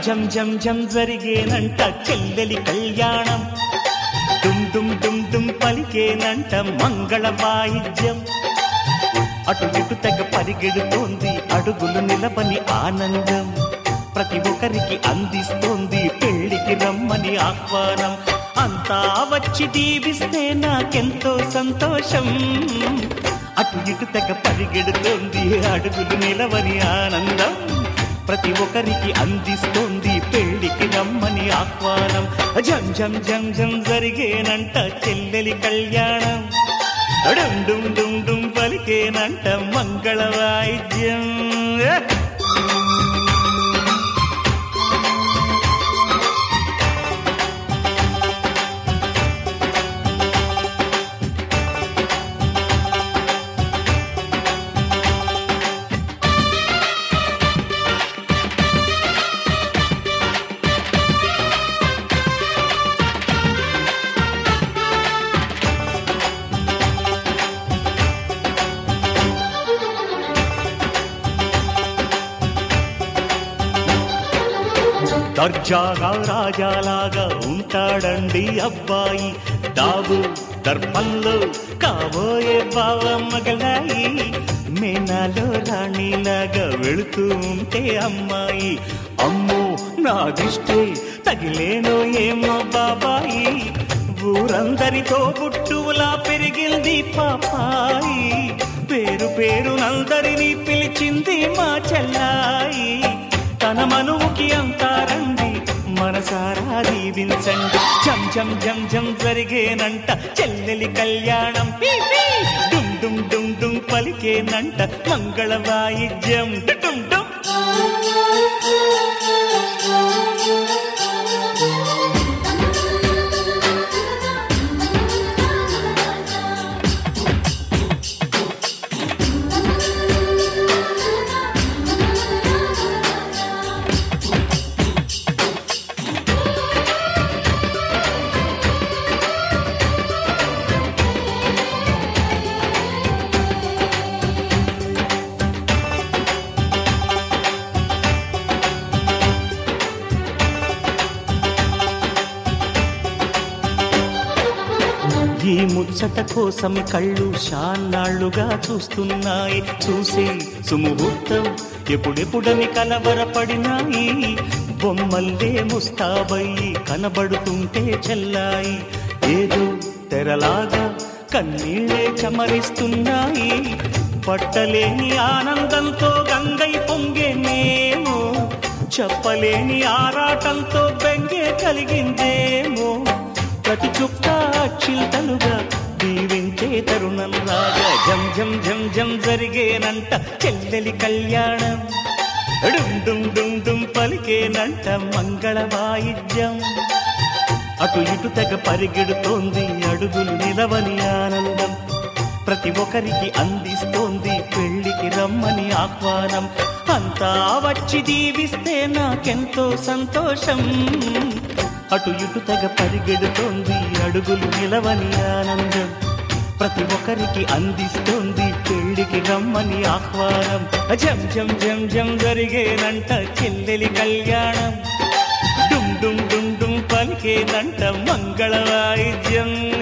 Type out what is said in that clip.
జం జం జం జరిగేనంట చెల్లెలి కళ్యాణం డుమ్ డుమ్ డుమ్ డుమ్ పలికేనంట మంగళ వాయిద్యం అటు ఇటు తెగ పరిగెడుతోంది అడుగులు నిలబని ఆనందం ప్రతి ఒక్కరికి అందిస్తోంది పెళ్లికి రమ్మని ఆహ్వానం అంతా వచ్చి దీవిస్తే నాకెంతో సంతోషం అటు ఇటు తెగ పరిగెడుతోంది అడుగులు నిలవని ఆనందం ప్రతి ఒక్కరికి అందిస్తోంది పెళ్లికి రమ్మని ఆహ్వానం జం జం జం జం జరిగేనంట చెల్లెలి కళ్యాణం డుమ్ డుమ్ డుమ్ డుమ్ పలికేనంట మంగళ వాయిద్యం దర్జాగా రాజాలాగా ఉంటాడండి అబ్బాయి దాబు దర్పంలో కాబోయే బావ మగలాయి మేనాలో రాణిలాగా వెళుతూ ఉంటే అమ్మాయి అమ్మో నా దిష్టి తగిలేనో ఏమో బాబాయి ఊరందరితో బుట్టులా పెరిగింది పాపాయి పేరు పేరు నందరినీ పిలిచింది మా చెల్లాయి తన మనువుకి అంతారండి మనసారా దీవించండి జం జం జం జం జరిగేనంట చెల్లెలి కళ్యాణం పీ, పీ. డుమ్ డుమ్ డుమ్ డుమ్ పలికేనంట మంగళ వాయిద్యం డుమ్ డుమ్ ఈ ముచ్చట కోసం కళ్ళు షాన్నాళ్లుగా చూస్తున్నాయి చూసే సుముహూర్తం ఎప్పుడెప్పుడని కలవరపడినాయి బొమ్మల్లే ముస్తాబయ్యి కనబడుతుంటే చెల్లాయి ఏదో తెరలాగా కన్నీళ్ళే చమరిస్తున్నాయి పట్టలేని ఆనందంతో గంగై పొంగేనేమో చెప్పలేని ఆరాటంతో బెంగే కలిగిందేమో ప్రతి చుక్క చిల్తలుగా దీవించే తరుణం రాగా జం జం జం జం జరిగేనంట చెల్లెలి కళ్యాణం డుమ్ డుమ్ డుమ్ డుమ్ పలికేనంట మంగళ వాయిద్యం అటు ఇటు తెగ పరిగెడుతోంది అడుగులు నిలవని ఆనందం ప్రతి ఒక్కరికి అందిస్తోంది పెళ్లికి రమ్మని ఆహ్వానం అంతా వచ్చి దీవిస్తే నాకెంతో సంతోషం అటు ఇటు తెగ పరిగెడుతోంది అడుగులు నిలవని ఆనందం ప్రతి ఒక్కరికి అందిస్తోంది పెళ్లికి రమ్మని ఆహ్వానం జం జం జం జం జరిగేనంట చెల్లెలి కళ్యాణం డుమ్ డుమ్ డుమ్ డుమ్ పలికేనంట మంగళ వాయిద్యం